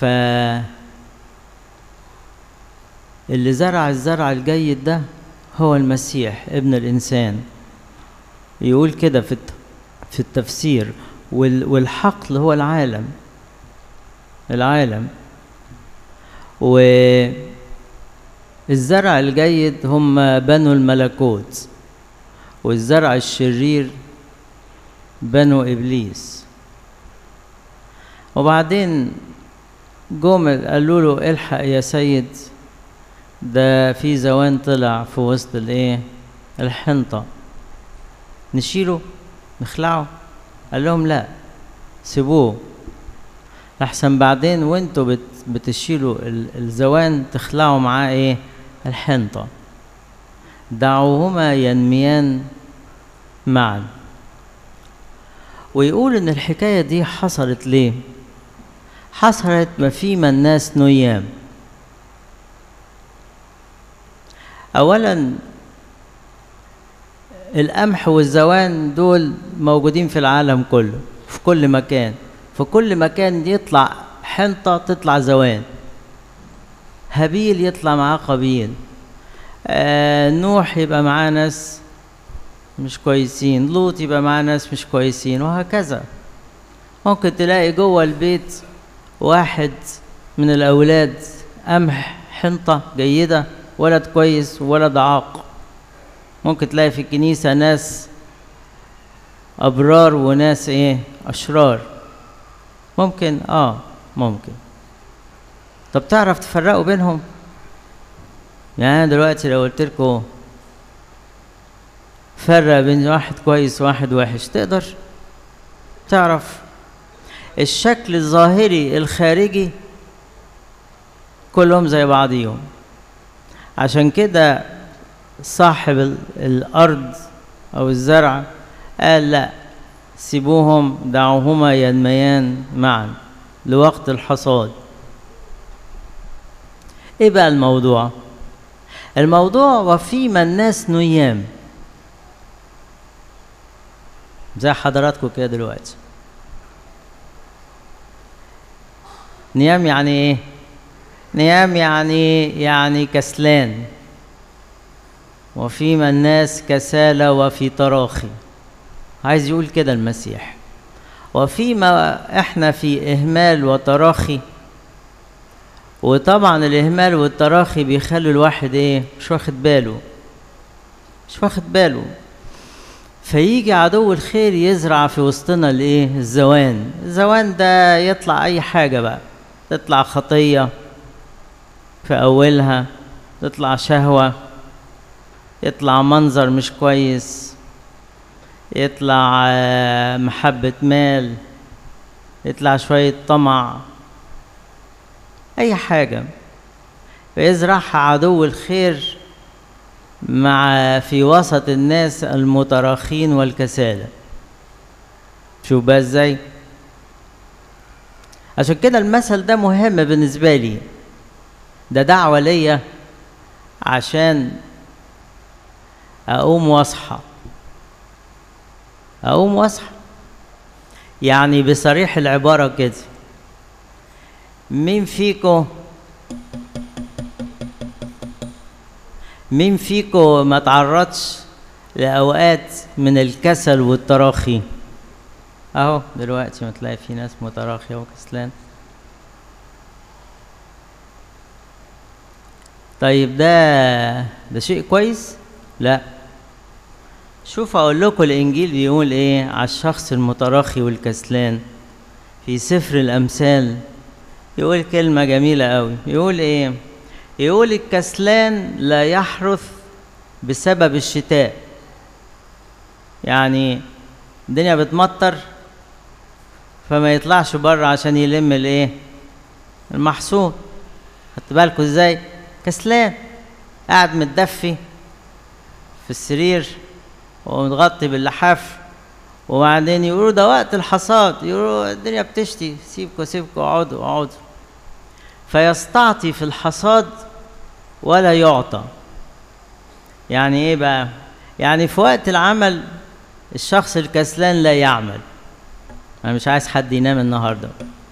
ف اللي زرع الزرع الجيد ده هو المسيح ابن الإنسان يقول كده في في التفسير والحقل هو العالم العالم والزرع الجيد هم بنو الملكوت والزرع الشرير بنو إبليس وبعدين جم قالوا له الحق يا سيد ده في زوان طلع في وسط الايه الحنطة نشيله نخلعه قال لهم لا سيبوه احسن بعدين وانتوا بت بتشيلوا الزوان تخلعوا معاه ايه الحنطة دعوهما ينميان معا ويقول ان الحكاية دي حصلت ليه حصلت ما فيما الناس نيام اولا القمح والزوان دول موجودين في العالم كله في كل مكان في كل مكان يطلع حنطة تطلع زوان هابيل يطلع معاه قبيل آه نوح يبقى معاه ناس مش كويسين لوط يبقى معاه ناس مش كويسين وهكذا ممكن تلاقي جوه البيت واحد من الأولاد قمح حنطة جيدة ولد كويس وولد عاق ممكن تلاقي في الكنيسة ناس أبرار وناس إيه أشرار ممكن آه ممكن طب تعرف تفرقوا بينهم يعني دلوقتي لو قلت لكم فرق بين واحد كويس وواحد وحش تقدر تعرف الشكل الظاهري الخارجي كلهم زي بعضيهم عشان كده صاحب الأرض أو الزرع قال لا سيبوهم دعوهما ينميان معا لوقت الحصاد ايه بقى الموضوع الموضوع وفيما الناس نيام زي حضراتكم كده دلوقتي نيام يعني ايه نيام يعني يعني كسلان وفيما الناس كسالى وفي تراخي عايز يقول كده المسيح وفيما احنا في اهمال وتراخي وطبعا الاهمال والتراخي بيخلوا الواحد ايه مش واخد باله مش واخد باله فيجي عدو الخير يزرع في وسطنا الايه الزوان الزوان ده يطلع اي حاجه بقى تطلع خطيه في اولها تطلع شهوه يطلع منظر مش كويس يطلع محبة مال يطلع شوية طمع أي حاجة فيزرعها عدو الخير مع في وسط الناس المتراخين والكسالى شوف بقى ازاي عشان كده المثل ده مهم بالنسبة لي ده دعوة ليا عشان أقوم وأصحى أقوم وأصحى يعني بصريح العبارة كده مين فيكو مين فيكو ما تعرضش لأوقات من الكسل والتراخي أهو دلوقتي ما تلاقي في ناس متراخية وكسلان طيب ده ده شيء كويس لا شوف اقول لكم الانجيل بيقول ايه على الشخص المتراخي والكسلان في سفر الامثال يقول كلمه جميله قوي يقول ايه يقول الكسلان لا يحرث بسبب الشتاء يعني الدنيا بتمطر فما يطلعش بره عشان يلم الايه المحصول خدت بالكم ازاي كسلان قاعد متدفي في السرير ومتغطي باللحاف وبعدين يقولوا ده وقت الحصاد يقولوا الدنيا بتشتي سيبكوا سيبكوا اقعدوا اقعدوا فيستعطي في الحصاد ولا يعطى يعني ايه بقى يعني في وقت العمل الشخص الكسلان لا يعمل انا مش عايز حد ينام النهارده